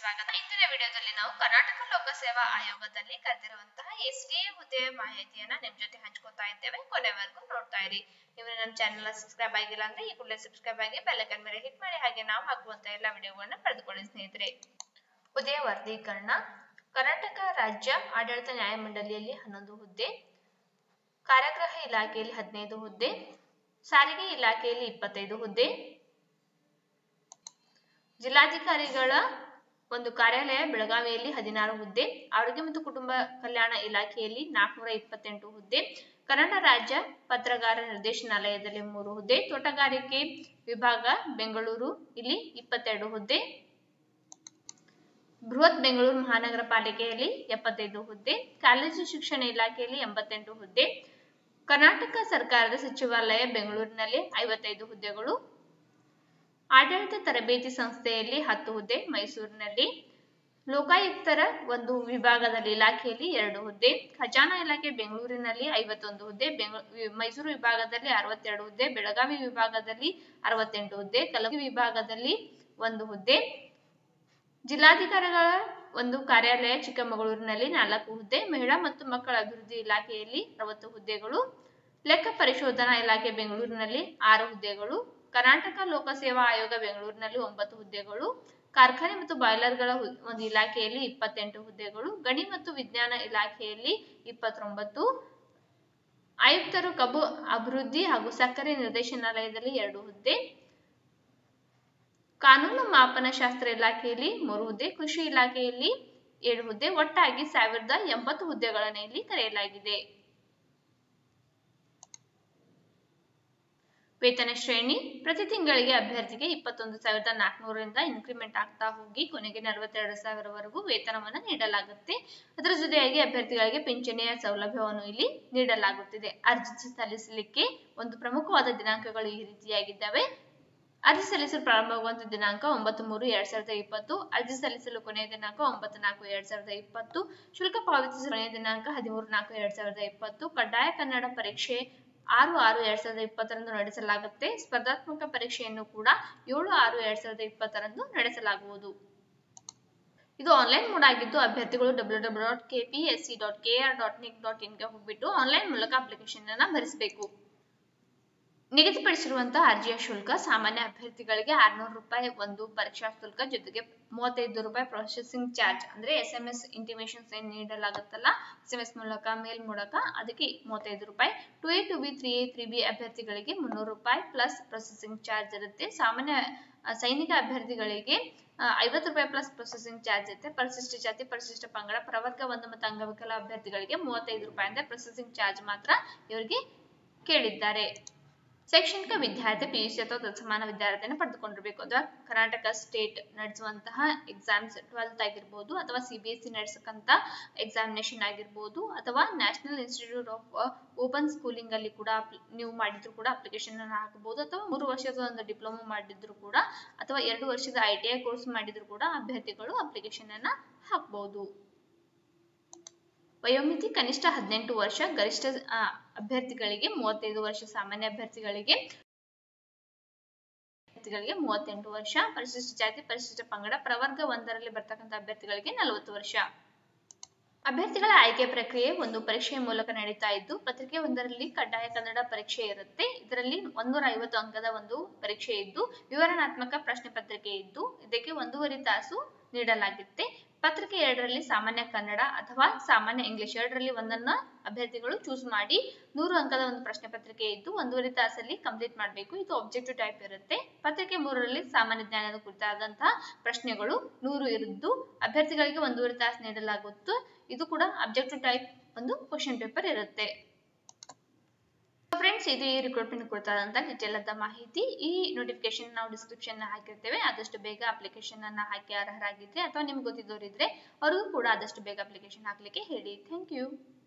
ಸ್ವಾಗತ ಇಂದಿನ ವಿಡಿಯೋದಲ್ಲಿ ನಾವು ಕರ್ನಾಟಕ ಲೋಕಸೇವಾ ಆಯೋಗದಲ್ಲಿ ಕರೆದಿರುವಂತಹ ಎಸ್ ಡಿ ಎ ಹುದ್ದೆಯ ಮಾಹಿತಿಯನ್ನ ನಿಮ್ ಜೊತೆ ಹಂಚ್ಕೊತಾ ಇದ್ದೇವೆ ಕೊನೆವರೆಗೂ ನೋಡ್ತಾ ಇರಿ ನೀವು ನಮ್ಮ ಚಾನೆಲ್ ಸಬ್ಸ್ಕ್ರೈಬ್ ಆಗಿಲ್ಲ ಅಂದ್ರೆ ಈ ಕೂಡಲೇ ಸಬ್ಸ್ಕ್ರೈಬ್ ಆಗಿ ಬೆಲ್ಲೈಕನ್ ಮೇಲೆ ಹಿಟ್ ಮಾಡಿ ಹಾಗೆ ನಾವು ಹಾಕುವಂತ ಎಲ್ಲ ವಿಡಿಯೋಗಳನ್ನ ಪಡೆದುಕೊಳ್ಳಿ ಸ್ನೇಹಿತರೆ ಹುದ್ದೆಯ ವರ್ಗೀಕರಣ ಕರ್ನಾಟಕ ರಾಜ್ಯ ಆಡಳಿತ ನ್ಯಾಯಮಂಡಳಿಯಲ್ಲಿ ಹನ್ನೊಂದು ಹುದ್ದೆ ಕಾರಾಗೃಹ ಇಲಾಖೆಯಲ್ಲಿ ಹದಿನೈದು ಹುದ್ದೆ ಸಾರಿಗೆ ಇಲಾಖೆಯಲ್ಲಿ ಇಪ್ಪತ್ತೈದು ಹುದ್ದೆ ಜಿಲ್ಲಾಧಿಕಾರಿಗಳ ಒಂದು ಕಾರ್ಯಾಲಯ ಬೆಳಗಾವಿಯಲ್ಲಿ ಹದಿನಾರು ಹುದ್ದೆ ಆರೋಗ್ಯ ಮತ್ತು ಕುಟುಂಬ ಕಲ್ಯಾಣ ಇಲಾಖೆಯಲ್ಲಿ ನಾಲ್ಕುನೂರ ಇಪ್ಪತ್ತೆಂಟು ಹುದ್ದೆ ಕನ್ನಡ ರಾಜ್ಯ ಪತ್ರಗಾರ ನಿರ್ದೇಶನಾಲಯದಲ್ಲಿ ಮೂರು ಹುದ್ದೆ ತೋಟಗಾರಿಕೆ ವಿಭಾಗ ಬೆಂಗಳೂರು ಇಲ್ಲಿ ಇಪ್ಪತ್ತೆರಡು ಹುದ್ದೆ ಬೃಹತ್ ಬೆಂಗಳೂರು ಮಹಾನಗರ ಪಾಲಿಕೆಯಲ್ಲಿ ಎಪ್ಪತ್ತೈದು ಹುದ್ದೆ ಕಾಲೇಜು ಶಿಕ್ಷಣ ಇಲಾಖೆಯಲ್ಲಿ ಎಂಬತ್ತೆಂಟು ಹುದ್ದೆ ಕರ್ನಾಟಕ ಸರ್ಕಾರದ ಸಚಿವಾಲಯ ಬೆಂಗಳೂರಿನಲ್ಲಿ ಐವತ್ತೈದು ಹುದ್ದೆಗಳು ಆಡಳಿತ ತರಬೇತಿ ಸಂಸ್ಥೆಯಲ್ಲಿ ಹತ್ತು ಹುದ್ದೆ ಮೈಸೂರಿನಲ್ಲಿ ಲೋಕಾಯುಕ್ತರ ಒಂದು ವಿಭಾಗದಲ್ಲಿ ಇಲಾಖೆಯಲ್ಲಿ ಎರಡು ಹುದ್ದೆ ಖಜಾನಾ ಇಲಾಖೆ ಬೆಂಗಳೂರಿನಲ್ಲಿ ಐವತ್ತೊಂದು ಹುದ್ದೆ ಬೆಂಗಳೂರು ಮೈಸೂರು ವಿಭಾಗದಲ್ಲಿ ಅರವತ್ತೆರಡು ಹುದ್ದೆ ಬೆಳಗಾವಿ ವಿಭಾಗದಲ್ಲಿ ಅರವತ್ತೆಂಟು ಹುದ್ದೆ ಕಲಬುರಗಿ ವಿಭಾಗದಲ್ಲಿ ಒಂದು ಹುದ್ದೆ ಜಿಲ್ಲಾಧಿಕಾರಿಗಳ ಒಂದು ಕಾರ್ಯಾಲಯ ಚಿಕ್ಕಮಗಳೂರಿನಲ್ಲಿ ನಾಲ್ಕು ಹುದ್ದೆ ಮಹಿಳಾ ಮತ್ತು ಮಕ್ಕಳ ಅಭಿವೃದ್ಧಿ ಇಲಾಖೆಯಲ್ಲಿ ಅರವತ್ತು ಹುದ್ದೆಗಳು ಲೆಕ್ಕ ಪರಿಶೋಧನಾ ಇಲಾಖೆ ಬೆಂಗಳೂರಿನಲ್ಲಿ ಆರು ಹುದ್ದೆಗಳು ಕರ್ನಾಟಕ ಲೋಕಸೇವಾ ಆಯೋಗ ಬೆಂಗಳೂರಿನಲ್ಲಿ ಒಂಬತ್ತು ಹುದ್ದೆಗಳು ಕಾರ್ಖಾನೆ ಮತ್ತು ಬಾಯ್ಲರ್ಗಳ ಒಂದು ಇಲಾಖೆಯಲ್ಲಿ ಇಪ್ಪತ್ತೆಂಟು ಹುದ್ದೆಗಳು ಗಣಿ ಮತ್ತು ವಿಜ್ಞಾನ ಇಲಾಖೆಯಲ್ಲಿ ಇಪ್ಪತ್ತೊಂಬತ್ತು ಆಯುಕ್ತರು ಕಬ್ಬು ಅಭಿವೃದ್ಧಿ ಹಾಗೂ ಸಕ್ಕರೆ ನಿರ್ದೇಶನಾಲಯದಲ್ಲಿ ಎರಡು ಹುದ್ದೆ ಕಾನೂನು ಮಾಪನ ಶಾಸ್ತ್ರ ಇಲಾಖೆಯಲ್ಲಿ ಮೂರು ಹುದ್ದೆ ಕೃಷಿ ಇಲಾಖೆಯಲ್ಲಿ ಏಳು ಹುದ್ದೆ ಒಟ್ಟಾಗಿ ಸಾವಿರದ ಎಂಬತ್ತು ಹುದ್ದೆಗಳನ್ನು ಇಲ್ಲಿ ಕರೆಯಲಾಗಿದೆ ವೇತನ ಶ್ರೇಣಿ ಪ್ರತಿ ತಿಂಗಳಿಗೆ ಅಭ್ಯರ್ಥಿಗೆ ಇಪ್ಪತ್ತೊಂದು ಸಾವಿರದ ನಾಲ್ಕುನೂರರಿಂದ ಇನ್ಕ್ರಿಮೆಂಟ್ ಆಗ್ತಾ ಹೋಗಿ ಕೊನೆಗೆ ನಲವತ್ತೆರಡು ಸಾವಿರವರೆಗೂ ವೇತನವನ್ನು ನೀಡಲಾಗುತ್ತೆ ಅದರ ಜೊತೆಯಾಗಿ ಅಭ್ಯರ್ಥಿಗಳಿಗೆ ಪಿಂಚಣಿಯ ಸೌಲಭ್ಯವನ್ನು ಇಲ್ಲಿ ನೀಡಲಾಗುತ್ತಿದೆ ಅರ್ಜಿ ಸಲ್ಲಿಸಲಿಕ್ಕೆ ಒಂದು ಪ್ರಮುಖವಾದ ದಿನಾಂಕಗಳು ಈ ರೀತಿಯಾಗಿದ್ದಾವೆ ಅರ್ಜಿ ಸಲ್ಲಿಸಲು ಪ್ರಾರಂಭವಾಗುವಂತಹ ದಿನಾಂಕ ಒಂಬತ್ತು ಮೂರು ಎರಡ್ ಸಾವಿರದ ಇಪ್ಪತ್ತು ಅರ್ಜಿ ಸಲ್ಲಿಸಲು ಕೊನೆಯ ದಿನಾಂಕ ಒಂಬತ್ತು ನಾಲ್ಕು ಎರಡ್ ಸಾವಿರದ ಇಪ್ಪತ್ತು ಶುಲ್ಕ ಪಾವತಿಸಲು ಕೊನೆಯ ದಿನಾಂಕ ಹದಿಮೂರು ನಾಲ್ಕು ಎರಡ್ ಸಾವಿರದ ಇಪ್ಪತ್ತು ಕಡ್ಡಾಯ ಕನ್ನಡ ಪರೀಕ್ಷೆ ಆರು ಆರು ಎರಡ್ ಸಾವಿರದ ಇಪ್ಪತ್ತರಂದು ನಡೆಸಲಾಗುತ್ತೆ ಸ್ಪರ್ಧಾತ್ಮಕ ಪರೀಕ್ಷೆಯನ್ನು ಕೂಡ ಏಳು ಆರು ಎರಡ್ ಸಾವಿರದ ಇಪ್ಪತ್ತರಂದು ನಡೆಸಲಾಗುವುದು ಇದು ಆನ್ಲೈನ್ ಮೋಡ್ ಆಗಿದ್ದು ಅಭ್ಯರ್ಥಿಗಳು W W dot K P S C dot K R dot nic dot ಇನ್ಗೆ ಹೋಗ್ಬಿಟ್ಟು ಆನ್ಲೈನ್ ಮೂಲಕ ಅಪ್ಲಿಕೇಶನ್ ಅನ್ನ ಭರಿಸಬೇಕು ನಿಗದಿಪಡಿಸಿರುವಂತಹ ಅರ್ಜಿಯ ಶುಲ್ಕ ಸಾಮಾನ್ಯ ಅಭ್ಯರ್ಥಿಗಳಿಗೆ ಆರ್ನೂರು ರೂಪಾಯಿ ಒಂದು ಪರೀಕ್ಷಾ ಶುಲ್ಕ ಜೊತೆಗೆ ಮೂವತ್ತೈದು ರೂಪಾಯಿ ಪ್ರೊಸೆಸಿಂಗ್ ಚಾರ್ಜ್ ಅಂದ್ರೆ ಎಸ್ ಎಂ ಎಸ್ ಇಂಟಿಮೇಷನ್ಸ್ ಏನ್ ನೀಡಲಾಗುತ್ತಲ್ಲ ಎಸ್ ಎಂ ಎಸ್ ಮೂಲಕ ಮೇಲ್ ಮೂಲಕ ಅದಕ್ಕೆ ಮೂವತ್ತೈದು ರೂಪಾಯಿ two A two B three A three B ಅಭ್ಯರ್ಥಿಗಳಿಗೆ ಮುನ್ನೂರು ರೂಪಾಯಿ ಪ್ಲಸ್ ಪ್ರೊಸೆಸಿಂಗ್ ಚಾರ್ಜ್ ಇರುತ್ತೆ ಸಾಮಾನ್ಯ ಸೈನಿಕ ಅಭ್ಯರ್ಥಿಗಳಿಗೆ ಐವತ್ತು ರೂಪಾಯಿ ಪ್ಲಸ್ ಪ್ರೊಸೆಸಿಂಗ್ ಚಾರ್ಜ್ ಇರುತ್ತೆ ಪರಿಶಿಷ್ಟ ಜಾತಿ ಪರಿಶಿಷ್ಟ ಪಂಗಡ ಪ್ರವರ್ಗ ಒಂದು ಮತ್ತು ಅಂಗವಿಕಲ ಅಭ್ಯರ್ಥಿಗಳಿಗೆ ಮೂವತ್ತೈದು ರೂಪಾಯಿ ಅಂದ್ರೆ ಪ್ರೊಸೆಸಿಂಗ್ ಚಾರ್ಜ್ ಮಾತ್ರ ಇವರಿಗೆ ಕೇಳಿದ್ದಾರೆ ಶೈಕ್ಷಣಿಕ ವಿದ್ಯಾರ್ಥಿ ಪಿಯುಸಿ ಅಥವಾ ತತ್ಸಮಾನ ವಿದ್ಯಾರ್ಥಿಯನ್ನು ಪಡೆದುಕೊಂಡಿರಬೇಕು ಅಥವಾ ಕರ್ನಾಟಕ ಸ್ಟೇಟ್ ನಡೆಸುವಂತಹ ಎಕ್ಸಾಮ್ಸ್ ಟ್ವೆಲ್ತ್ ಆಗಿರ್ಬೋದು ಅಥವಾ ಸಿ ಬಿ ಎಸ್ ಸಿ ನಡೆಸಕ್ಕಂತ ಎಕ್ಸಾಮಿನೇಷನ್ ಆಗಿರ್ಬೋದು ಅಥವಾ national institute of open schooling ಅಲ್ಲಿ ಕೂಡ ನೀವು ಮಾಡಿದ್ರು ಕೂಡ ಅಪ್ಲಿಕೇಶನ್ ಅನ್ನು ಹಾಕಬಹುದು ಅಥವಾ ಮೂರು ವರ್ಷದ ಒಂದು ಡಿಪ್ಲೊಮಾ ಮಾಡಿದ್ರು ಕೂಡ ಅಥವಾ ಎರಡು ವರ್ಷದ ಐ ಟಿ ಐ ಕೋರ್ಸ್ ಮಾಡಿದ್ರು ಕೂಡ ಅಭ್ಯರ್ಥಿಗಳು ಅಪ್ಲಿಕೇಶನ್ ಅನ್ನ ಹಾಕಬಹುದು ವಯೋಮಿತಿ ಕನಿಷ್ಠ ಹದಿನೆಂಟು ವರ್ಷ ಗರಿಷ್ಠ ಅಭ್ಯರ್ಥಿಗಳಿಗೆ ಮೂವತ್ತೈದು ವರ್ಷ ಸಾಮಾನ್ಯ ಅಭ್ಯರ್ಥಿಗಳಿಗೆ ಅಭ್ಯರ್ಥಿಗಳಿಗೆ ಮೂವತ್ತೆಂಟು ವರ್ಷ ಪರಿಶಿಷ್ಟ ಜಾತಿ ಪರಿಶಿಷ್ಟ ಪಂಗಡ ಪ್ರವರ್ಗ ಒಂದರಲ್ಲಿ ಬರ್ತಕ್ಕಂಥ ಅಭ್ಯರ್ಥಿಗಳಿಗೆ ನಲವತ್ತು ವರ್ಷ ಅಭ್ಯರ್ಥಿಗಳ ಆಯ್ಕೆ ಪ್ರಕ್ರಿಯೆ ಒಂದು ಪರೀಕ್ಷೆಯ ಮೂಲಕ ನಡೀತಾ ಇದ್ದು ಪತ್ರಿಕೆ ಒಂದರಲ್ಲಿ ಕಡ್ಡಾಯ ಕನ್ನಡ ಪರೀಕ್ಷೆ ಇರುತ್ತೆ ಇದರಲ್ಲಿ ಒಂದೂರ ಐವತ್ತು ಅಂಕದ ಒಂದು ಪರೀಕ್ಷೆ ಇದ್ದು ವಿವರಣಾತ್ಮಕ ಪ್ರಶ್ನೆ ಪತ್ರಿಕೆ ಇದ್ದು ಇದಕ್ಕೆ ಒಂದೂವರೆ ತಾಸು ನೀಡಲಾಗುತ್ತೆ ಪತ್ರಿಕೆ ಎರಡರಲ್ಲಿ ಸಾಮಾನ್ಯ ಕನ್ನಡ ಅಥವಾ ಸಾಮಾನ್ಯ ಇಂಗ್ಲಿಷ್ ಎರಡರಲ್ಲಿ ಒಂದನ್ನ ಅಭ್ಯರ್ಥಿಗಳು ಚೂಸ್ ಮಾಡಿ ನೂರು ಅಂಕದ ಒಂದು ಪ್ರಶ್ನೆ ಪತ್ರಿಕೆ ಇದ್ದು ಒಂದೂವರೆ ತಾಸಲ್ಲಿ ಕಂಪ್ಲೀಟ್ ಮಾಡಬೇಕು ಇದು ಆಬ್ಜೆಕ್ಟಿವ್ ಟೈಪ್ ಇರುತ್ತೆ ಪತ್ರಿಕೆ ಮೂರರಲ್ಲಿ ಸಾಮಾನ್ಯ ಜ್ಞಾನದ ಕುರಿತಾದಂತಹ ಪ್ರಶ್ನೆಗಳು ನೂರು ಇದ್ದು ಅಭ್ಯರ್ಥಿಗಳಿಗೆ ಒಂದೂವರೆ ತಾಸು ನೀಡಲಾಗುತ್ತು ಇದು ಕೂಡ ಅಬ್ಜೆಕ್ಟಿವ್ ಟೈಪ್ ಒಂದು ಕ್ವಶನ್ ಪೇಪರ್ ಇರುತ್ತೆ ಫ್ರೆಂಡ್ಸ್ ಇದು ಈ ರಿಕ್ರೂಟ್ಮೆಂಟ್ ಕುರಿತಾದಂತ ಡಿಟೇಲ್ ಆದ ಮಾಹಿತಿ ಈ ನೋಟಿಫಿಕೇಶನ್ ನಾವು ಡಿಸ್ಕ್ರಿಪ್ಷನ್ ಹಾಕಿರ್ತೇವೆ ಆದಷ್ಟು ಬೇಗ ಅಪ್ಲಿಕೇಶನ್ ಅನ್ನ ಹಾಕಿ ಅರ್ಹರಾಗಿದ್ರೆ ಅಥವಾ ನಿಮ್ಗೆ ಗೊತ್ತಿದ್ದವರಿದ್ರೆ ಅವ್ರಿಗೂ ಕೂಡ ಆದಷ್ಟು ಬೇಗ ಅಪ್ಲಿಕೇಶನ್ ಹಾಕ್ಲಿಕ್ಕೆ ಹೇಳಿ ಥ್ಯಾಂಕ್ ಯು